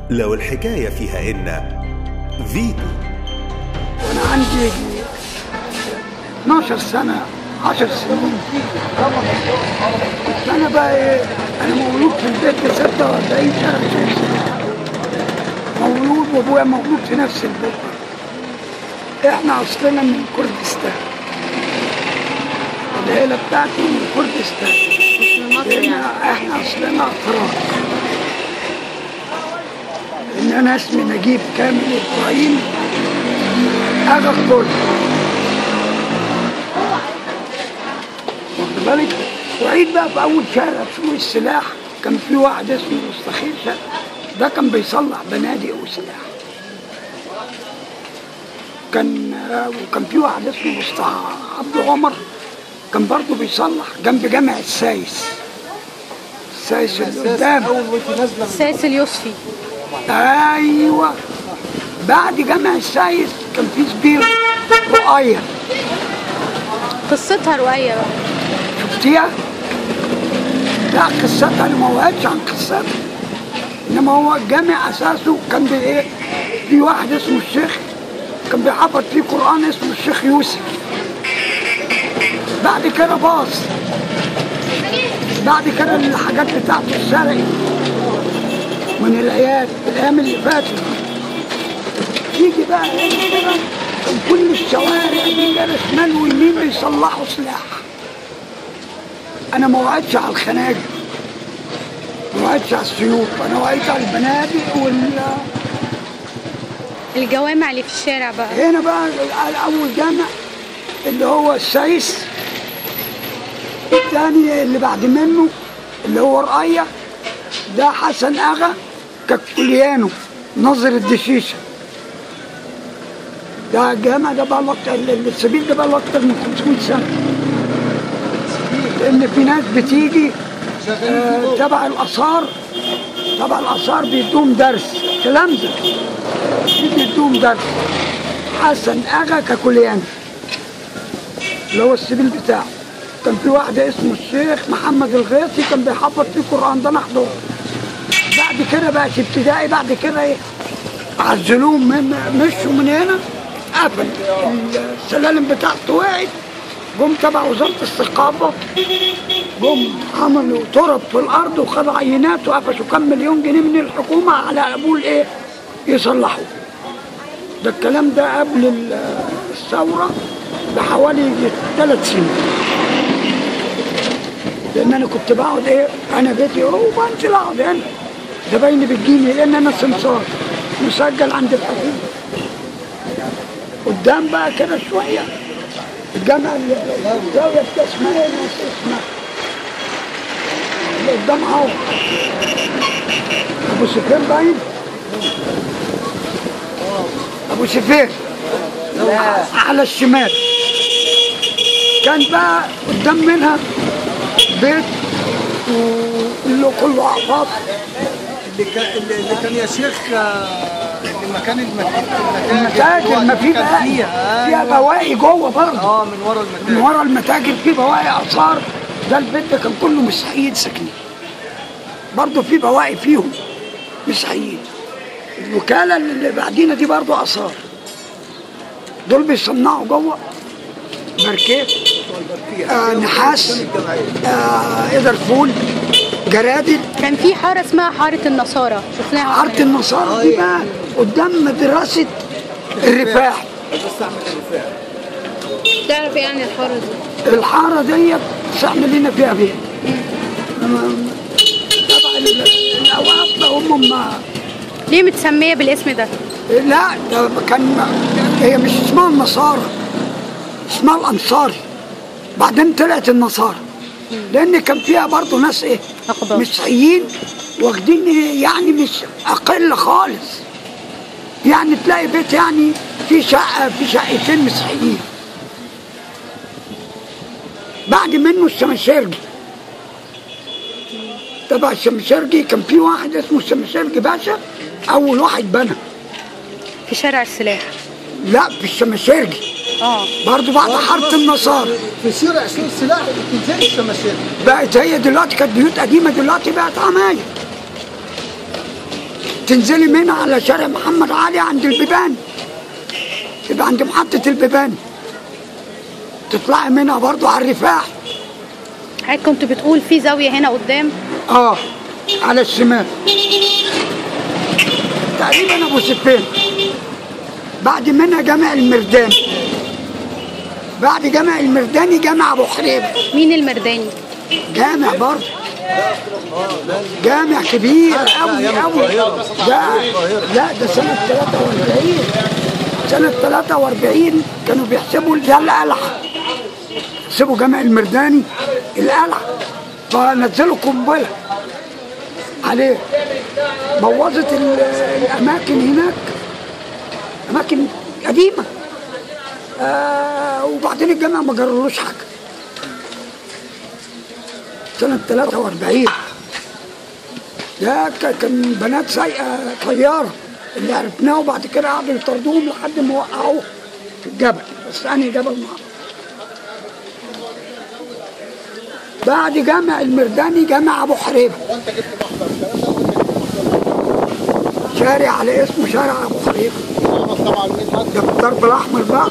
لو الحكاية فيها إن فيتو وانا عندي 12 سنه 10 سنين بس انا بقى ايه انا مولود في البيت ب 46 سنه مولود وابويا مولود في نفس البيت احنا اصلنا من كردستان العيله بتاعتي من كردستان احنا احنا اصلنا افراد ان انا اسمي نجيب كامل ابراهيم هذا الكل واخد بالك وعيد بقى في اول شارع سوق السلاح كان في واحد اسمه مستخيل شارع ده كان بيصلح بنادق وسلاح كان آه، وكان في واحد اسمه مصطفى عبد عمر كان برضه بيصلح جنب جامع السايس السايس اللي قدام السايس اليوسفي ايوه بعد جامع السايس كان في سبير رؤية قصتها رواية بقى شفتيها؟ لا قصتها انا ما وقعتش عن قصتها انما هو الجامع اساسه كان بايه؟ في واحد اسمه الشيخ كان بيحفظ فيه قران اسمه الشيخ يوسف بعد كده باظ بعد كده الحاجات بتاعته اتسرقت من العيال في الايام اللي فاتت يجي بقى هنا كده كان كل الشوارع دي كده شمال ويمين بيصلحوا سلاح انا ما وعدتش على الخناجر ما وعدتش على السيوف انا وعدت على البنادق وال الجوامع اللي في الشارع بقى هنا بقى على اول جامع اللي هو السايس الثاني اللي بعد منه اللي هو رقية ده حسن اغا كاكوليانو ناظر الدشيشه ده الجامع ده بقى له أكتر- السبيل ده بقى له اكتر من 500 سنه لان في ناس بتيجي آه، تبع الاثار تبع الاثار بيدوهم درس تلامذه بيدوهم درس حسن اغا كاكوليان اللي هو السبيل بتاعه كان في واحد اسمه الشيخ محمد الغيثي كان بيحفظ فيه القران ده نحضره بعد كده بقى في ابتدائي بعد كده ايه عزلوهم من مشوا من هنا قفل السلالم بتاعته وقعت جم تبع وزاره الثقافه جم عملوا ترب في الارض وخدوا عينات وقفشوا كام مليون جنيه من الحكومه على ابوه ايه يصلحوا ده الكلام ده قبل ال- الثوره بحوالي ثلاث سنين لان انا كنت بقعد ايه انا بيتي اهو وبنزل اقعد هنا زبايني بتجيني لان انا سمسار مسجل عند الحكومه قدام بقى كده شويه الجامعه اللي الزاويه بتاع اسمها ايه ناسي اسمها اللي قدام اهو ابو سفير باين ابو سفير على الشمال كان بقى قدام منها بيت وله كله اعفاف اللي كان اللي كان يا شيخ آه، اللي مكان المتاجر المتاجر ما في كان بقى فيها فيها أيوة. بواقي جوه برضه اه من ورا من المتاجر ورا المتاجر في بواقي اثار ده البيت ده كان كله مسيحيين ساكنين برضه في بواقي فيهم مسيحيين الوكاله اللي بعدينا دي برضه اثار دول بيصنعوا جوه ماركات آه نحاس آه قدر فول جرادل كان في حارة اسمها حارة النصارى شفناها عرض النصارى دي بقى قدام مدرسه الرفاح تعرف يعني الحارة دي الحاره ديت استعملنا فيها بيت تبع ال- الاوقاف ده هم ما ليه متسمية بالاسم ده؟ لا ده كان هي مش اسمها النصارى اسمها الانصاري بعدين طلعت النصارى لان كان فيها برضه ناس ايه أقباط. مسيحيين واخدين إيه؟ يعني مش اقل خالص يعني تلاقي بيت يعني في شقه في شقتين مسيحيين بعد منه الشمشيرجي تبع الشمشيرجي كان في واحد اسمه الشمشيرجي باشا اول واحد بنى في شارع السلاح لا في الشمشيرجي اه برضه بعد حاره النصارى في شارع سوق السلاح بتنزل الشماشير بقت هي دلوقتي كانت بيوت قديمه دلوقتي بقت عماير تنزلي منها على شارع محمد علي عند البيبان يبقى عند محطة البيبان تطلعي منها برضو على الرفاح حضرتك كنت بتقول في زاويه هنا قدام اه على الشمال تقريبا ابو سفين بعد منها جامع المرداني بعد جامع المرداني جامع ابو حريب مين المرداني جامع برضه جامع كبير قوي قوي ده لا ده سنة 43 سنة 43 كانوا بيحسبوا ده القلعة يحسبوا جامع المرداني القلعة فنزلوا قنبلة عليه بوظت ال- الأماكن هناك أماكن قديمة آه وبعدين الجامع ما جرلوش حاجة سنة 43 ده ك- كان بنات سايقة طيارة اللي عرفناه وبعد كده قعدوا يطردوهم لحد ما وقعوه في الجبل بس أنهي جبل ما بعد جامع المرداني جامع أبو حريبة شارع على اسمه شارع أبو حريبة طبعا مدحت ده في الضرب الأحمر بقى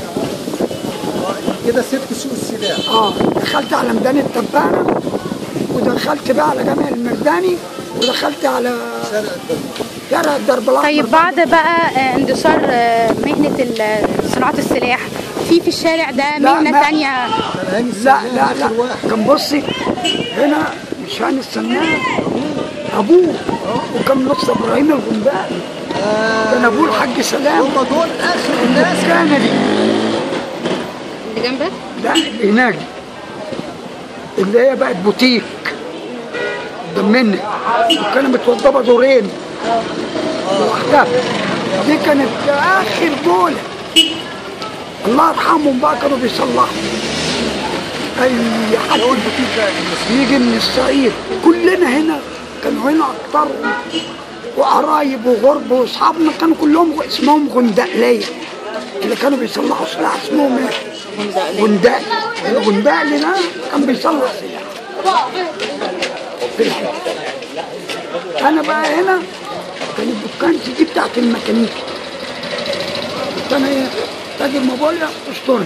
كده سبت سوق السلاح اه دخلت على ميدان التبانة ودخلت بقى على جامع المرداني ودخلت على شارع الدرب الأحمر طيب بعد بقى آه، اندثار آه، مهنه ال- صناعه السلاح في في الشارع ده لا، مهنه ما- تانية كان هاني لا السلاح لا آخر لا واحد كان بصي هنا مش هاني السنان ابوه وكان لسه ابراهيم الغنبائي كان ابوه الحاج سلام هم دول اخر الناس كان دي اللي جنبك لا اللي هناك دي. اللي هي بقت بوتيك ضمني وكانت متوضبه دورين لوحدها دي كانت اخر دولة الله يرحمهم بقى كانوا بيصلحوا اي حد يجي من الصعيد كلنا هنا كانوا هنا اكترهم وقرايب وغرب واصحابنا كانوا كلهم اسمهم غندقليه اللي كانوا بيصلحوا سلاح اسمهم ايه؟ غندقلي الغندقلي ده كان بيصلح سلاح في الحته انا بقى هنا كان الدكان دي بتاعت الميكانيكي كنت انا ايه تاجر موبايل استوري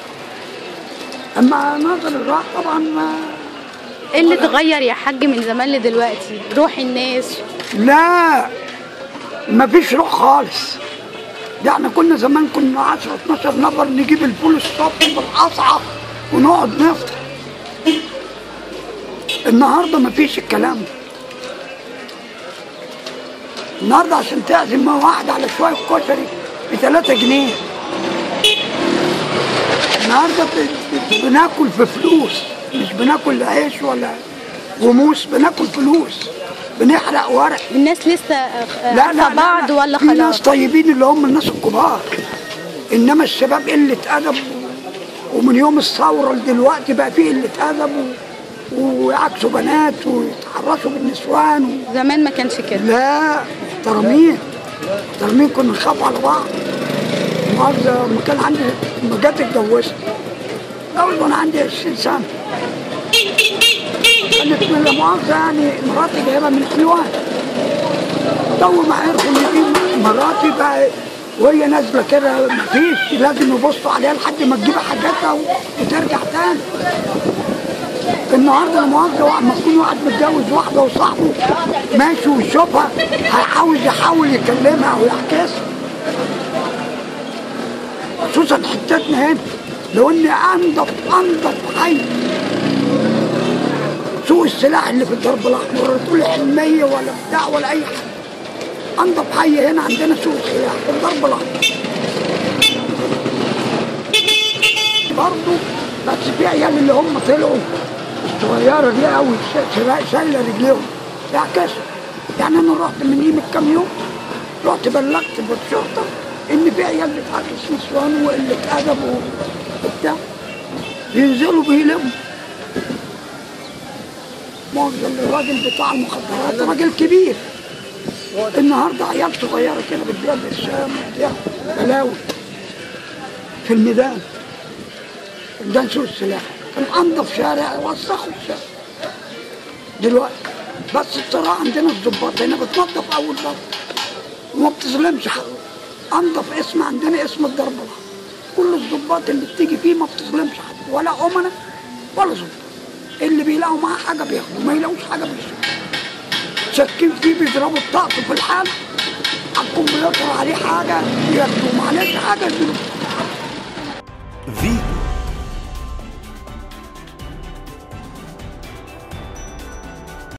اما ناظر الراح طبعا ما ايه اللي اتغير يا حاج من زمان لدلوقتي روح الناس لا ما فيش روح خالص ده احنا كنا زمان كنا 10 12 نفر نجيب الفول الصبح بالقصعه ونقعد نفطر النهارده ما فيش الكلام ده النهارده عشان تعزم مع واحد على شويه كشري ب 3 جنيه النهارده ب- ب- بناكل في فلوس مش بناكل عيش ولا غموس بناكل فلوس بنحرق ورق الناس لسه آه، لا لا عارفة لا بعض لا. ولا في ناس خلاص طيبين اللي هم الناس الكبار انما الشباب قله ادب ومن يوم الثوره لدلوقتي بقى في قله ادب و... ويعكسوا بنات ويتحرشوا بالنسوان و... زمان ما كانش كده لا محترمين محترمين كنا نخاف على بعض مؤاخذة لما كان عندي لما جت اتجوزت أول وأنا عندي 20 سنة كانت من لا مؤاخذة يعني مراتي جايبها من حلوان تو ما عرفوا إن دي مراتي بقى وهي نازلة كده مفيش لازم يبصوا عليها لحد ما تجيب حاجاتها و- وترجع تاني النهارده لا مؤاخذة واحد- لما يكون واحد متجوز واحدة وصاحبه ماشي ويشوفها هيحاول يحاول يكلمها او يعكسها خصوصا حتتنا هنا لو اني انضف انضف حي سوق السلاح اللي في الضرب الاحمر ولا تقول حلميه ولا بتاع ولا اي حاجه انضف حي هنا عندنا سوق السلاح في الضرب الاحمر برضه بس في عيال اللي هم طلعوا الصغيره دي قوي شايله رجليهم يعكسوا يعني انا رحت من قيمه كام يوم رحت بلغت بالشرطه ان في عيال بتعكس نسوان وقله ادب وبتاع ينزلوا بيلموا معظم الراجل بتاع المخدرات راجل كبير النهارده عيال صغيره كده بتبيع بالشام وبتاع بلاوي في الميدان ميدان سوق السلاح كان انضف شارع وسخوا الشارع دلوقتي بس الصراحه عندنا الضباط هنا بتنظف اول باول وما بتظلمش حد انضف اسم عندنا اسم الضربه كل الضباط اللي بتيجي فيه ما بتظلمش حد ولا امنا ولا ظباط اللي بيلاقوا معاه حاجه بياخدوا ما يلاقوش حاجه بيشيلوا شاكين فيه بيضربوا الطقس في الحال على الكمبيوتر عليه حاجه ياخدوا ما عليهش حاجه يديله فيتو